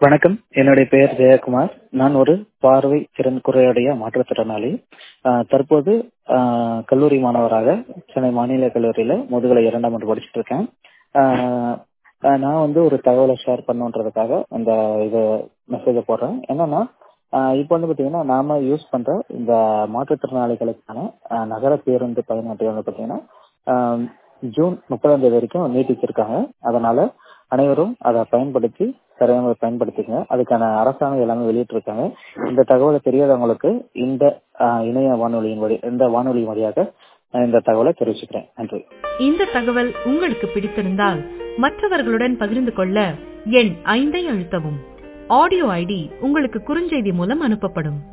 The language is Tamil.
வணக்கம் என்னுடைய பெயர் ஜெயக்குமார் நான் ஒரு பார்வை திறன் குறையுடைய மாற்றுத்திறனாளி ஆஹ் தற்போது ஆஹ் கல்லூரி மாணவராக சென்னை மாநில கல்லூரியில முதுகலை இரண்டாம் ஆண்டு படிச்சுட்டு இருக்கேன் ஆஹ் ஆஹ் நான் வந்து ஒரு தகவலை ஷேர் பண்ணுன்றதுக்காக இந்த இது மெசேஜை போடுறேன் என்னன்னா ஆஹ் இப்போ வந்து பாத்தீங்கன்னா நாம யூஸ் பண்ற இந்த மாற்றுத்திறனாளிகளுக்கான ஆஹ் நகர பேருந்து பயண அட்டை வந்து பாத்தீங்கன்னா ஆஹ் ஜூன் முப்பதாம் தேதி வரைக்கும் நீட்டிச்சிருக்காங்க அதனால அனைவரும் அதை பயன்படுத்தி சரியாக பயன்படுத்திக்கங்க அதுக்கான அரசாணை எல்லாமே வெளியிட்டிருக்காங்க இந்த தகவலை தெரியாதவங்களுக்கு இந்த ஆஹ், இணைய வானொலியின் வழி இந்த வானொலி வழியாக நான் இந்த தகவலை தெரிவிச்சுக்கிறேன் நன்றி இந்த தகவல் உங்களுக்கு பிடித்திருந்தால் மற்றவர்களுடன் பகிர்ந்து கொள்ள எண் ஐந்தை அழுத்தவும் ஆடியோ ஐடி உங்களுக்கு குறுஞ்செய்தி மூலம் அனுப்பப்படும்